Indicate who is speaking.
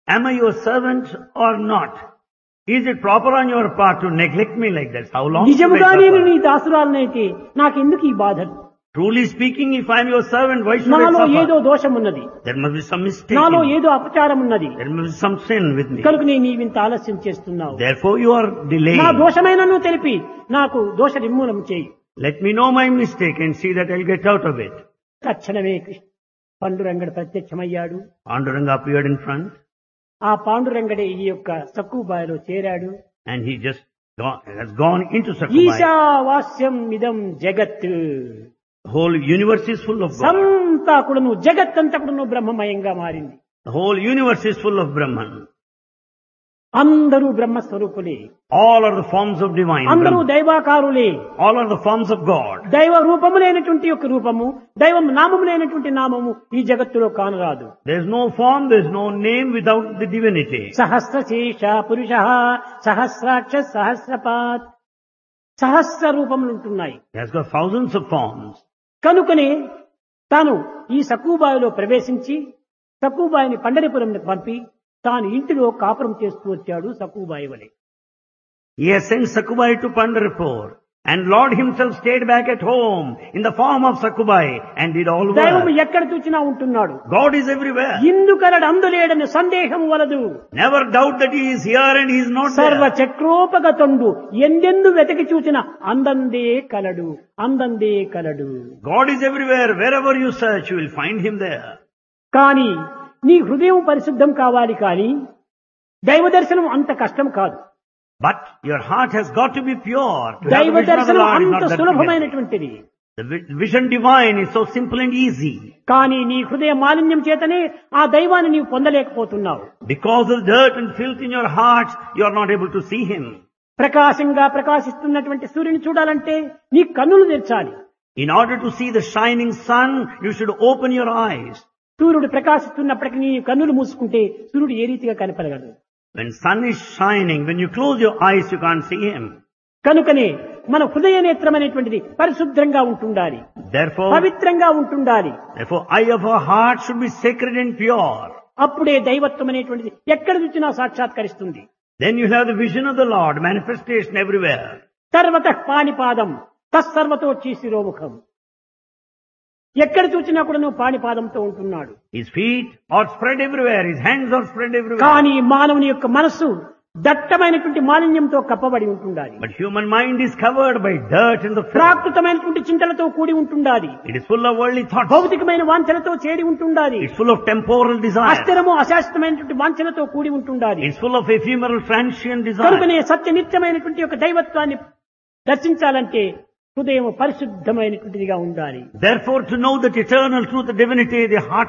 Speaker 1: Am I your servant or not? Is it proper on your part to neglect me like that? How long should I
Speaker 2: నిజముగా నేను
Speaker 1: suffer?
Speaker 2: నీ దాసురాలనైతే నాకెందుకు ఈ బాధలు
Speaker 1: Truly speaking, if I am your servant, why should I
Speaker 2: నాలో ఏదో
Speaker 1: suffer?
Speaker 2: దోషం ఉన్నది
Speaker 1: There must be some mistake.
Speaker 2: నాలో
Speaker 1: in me.
Speaker 2: ఏదో అపచారం ఉన్నది
Speaker 1: There must be some sin with me.
Speaker 2: కనుక నేను నీవింత ఆలస్యం చేస్తున్నావు
Speaker 1: Therefore you are delaying.
Speaker 2: నా దోషమైనను తెలిపి నాకు దోష నిర్మూలన చేయి
Speaker 1: Let me know my mistake and see that I'll get out of it.
Speaker 2: తక్షణమే కృష్ణ పాండురంగడు ప్రత్యక్షమయ్యాడు
Speaker 1: Panduranga appeared in front
Speaker 2: ఆ పాండురంగడే ఈ యొక్క సక్కుబాయిలో చేరాడు
Speaker 1: and he just gone, has gone into Sakubai.
Speaker 2: ఈశావాస్యం ఇదం జగత్
Speaker 1: The whole universe is full of God.
Speaker 2: సంతా కూడాను జగత్ అంతా కూడాను బ్రహ్మమయంగా మారింది
Speaker 1: The whole universe is full of Brahman.
Speaker 2: అందరూ బ్రహ్మస్వరూపులే
Speaker 1: All are the forms of divine.
Speaker 2: అందరూ
Speaker 1: Brahman.
Speaker 2: దైవాకారులే
Speaker 1: All are the forms of God.
Speaker 2: దైవ రూపములైనటువంటి యొక్క రూపము దైవం నామములైనటువంటి నామము ఈ జగత్తులో కానరాదు
Speaker 1: There is no form, there is no name without the divinity.
Speaker 2: సహస్ర శేష పురుష సహస్రాక్ష సహస్రపాత్ సహస్ర రూపములు ఉంటున్నాయి
Speaker 1: He has got thousands of forms.
Speaker 2: కనుకనే తాను ఈ సక్కుబాయిలో ప్రవేశించి సక్కుబాయిని పండరిపురంకి పంపి తాను ఇంటిలో కాపురం చేస్తూ వచ్చాడు సక్కుబాయి వలె
Speaker 1: He has sent Sakubai to Pandarpur. And Lord himself stayed back at home in the form of Sakubai and did all
Speaker 2: దైవం
Speaker 1: work.
Speaker 2: ఎక్కడ చూచినా ఉంటున్నాడు
Speaker 1: God is everywhere.
Speaker 2: ఇందుకలడు అందులేడని సందేహం వలదు
Speaker 1: Never doubt that he is here and he is not
Speaker 2: సర్వ
Speaker 1: there.
Speaker 2: చక్రోపగతుండు ఎందెందు వెతకి చూచిన అందందే కలడు అందందే కలడు
Speaker 1: God is everywhere. Wherever you search, you will find him there.
Speaker 2: కానీ నీ హృదయం పరిశుద్ధం కావాలి కానీ దైవ దర్శనం అంత కష్టం కాదు
Speaker 1: But your heart has got to be pure. To have
Speaker 2: దైవ
Speaker 1: the vision of the
Speaker 2: దర్శనం
Speaker 1: Lord is
Speaker 2: అంత
Speaker 1: not that difficult.
Speaker 2: సులభమైనటువంటిది
Speaker 1: The vi- vision divine is so simple and easy.
Speaker 2: కానీ నీ హృదయ మాలిన్యం చేతనే ఆ దైవాన్ని నీవు పొందలేకపోతున్నావు
Speaker 1: Because of dirt and filth in your heart, you are not able to see him.
Speaker 2: ప్రకాశంగా ప్రకాశిస్తున్నటువంటి సూర్యుని చూడాలంటే నీ కన్నులు తెచ్చాలి
Speaker 1: In order to see the shining sun, you should open your eyes.
Speaker 2: సూర్యుడు ప్రకాశిస్తున్నప్పటికీ నీ కన్నులు మూసుకుంటే సూర్యుడు ఏ రీతిగా కనపడగలడు
Speaker 1: When sun is shining, when you close your eyes, you can't see him.
Speaker 2: కనుకనే మన హృదయ నేత్రం అనేటువంటిది పరిశుభ్రంగా ఉంటుండాలి
Speaker 1: Therefore,
Speaker 2: పవిత్రంగా ఉంటుండాలి
Speaker 1: therefore, eye of our heart should be sacred and pure.
Speaker 2: అప్పుడే దైవత్వం అనేటువంటిది ఎక్కడ చూసినా సాక్షాత్కరిస్తుంది
Speaker 1: Then you have the vision of the Lord, manifestation everywhere.
Speaker 2: సర్వత పాణిపాదం తస్సర్వతో శిరోముఖం ఎక్కడ చూసినా కూడా నువ్వు పాణిపాదంతో ఉంటున్నాడు
Speaker 1: His feet are spread everywhere, his hands are spread everywhere.
Speaker 2: కానీ మానవుని యొక్క మనస్సు దట్టమైనటువంటి మాలిన్యంతో కప్పబడి ఉంటుండాలి
Speaker 1: But human mind is covered by dirt and the filth.
Speaker 2: ప్రాకృతమైనటువంటి చింతలతో కూడి ఉంటుండాలి
Speaker 1: It is full of worldly thoughts.
Speaker 2: భౌతికమైన వాంఛలతో చేరి ఉంటుండాలి
Speaker 1: It's full of temporal desire.
Speaker 2: అస్థిరము అశాశ్వతమైనటువంటి వాంఛలతో కూడి ఉంటుండాలి
Speaker 1: It's full of ephemeral transient desire.
Speaker 2: కనుకనే సత్య నిత్యమైనటువంటి యొక్క దైవత్వాన్ని దర్శించాలంటే హృదయం పరిశుద్ధమైనటువంటిదిగా ఉండాలి
Speaker 1: Therefore, to know that eternal truth, the divinity, the heart